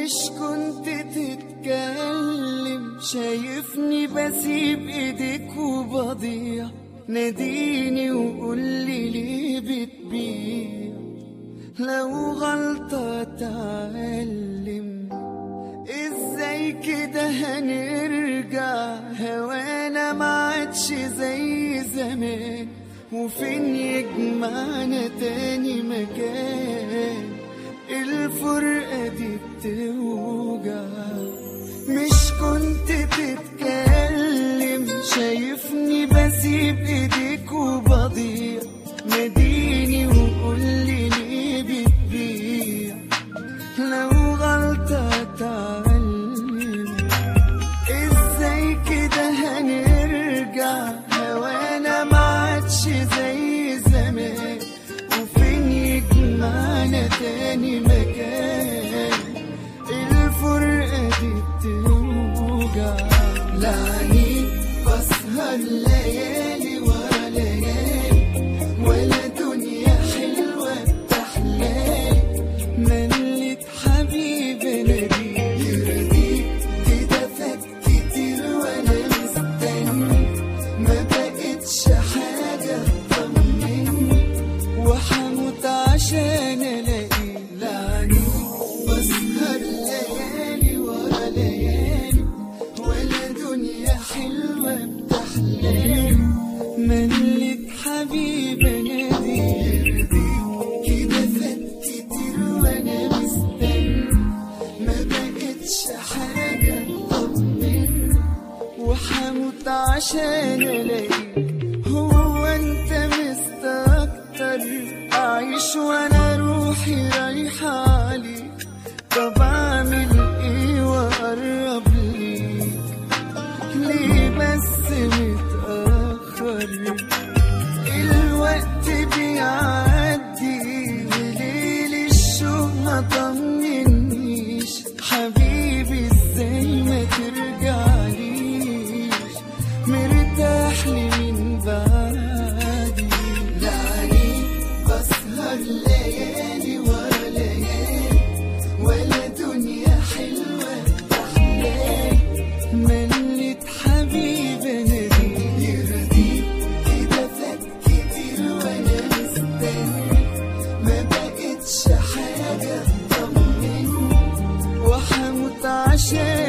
مش كنت تتكلم شايفني بسيب ايديك وبضيع ناديني وقولي ليه بتبيع لو غلطة اتعلم ازاي كده هنرجع هوانا ما عادش زي زمان وفين يجمعنا تاني مكان الفرقة دي بتوجع مش كنت تتكلم شايفني بسيب ايديك وبضيع ناديني وقولي ليه بتبيع لو غلطة اتعلم ازاي كده هنرجع هوانا ما عادش زي زمان وفين يجمعنا تاني مكان الفرقة دي بتوجع لعني بسهر ليالي ورا ليالي ولا دنيا حلوة بتحلالي ملت حبيبي نبي يرضيك كده فات كتير وانا مستني ما بقتش حاجة تطمني وحموت عشان الاقي لعني بسهر ليالي ورا ليالي ولا دنيا حلوة بتحلالي ملت حبيبي نادي يرضيك كده فات كتير وانا مستني ما بقتش حاجة تطمني وحموت عشان الاقيك هو انت مستكتر اعيش وانا روحي رايحة عليك طب اعمل ايه واقرب ليك ليه بس متأخر الوقت بيعدي وليل الشوق ما طمنيش حبيبي ازاي ما ترجعليش مرتاح لي من بعدي لعني بسهر ليالي ورا ليالي ولا دنيا حلوة بتحلالي ملت حبيبي نادي يرضيك كده فات كتير وانا مستني ما بقتش حاجة تطمني وحموت عشان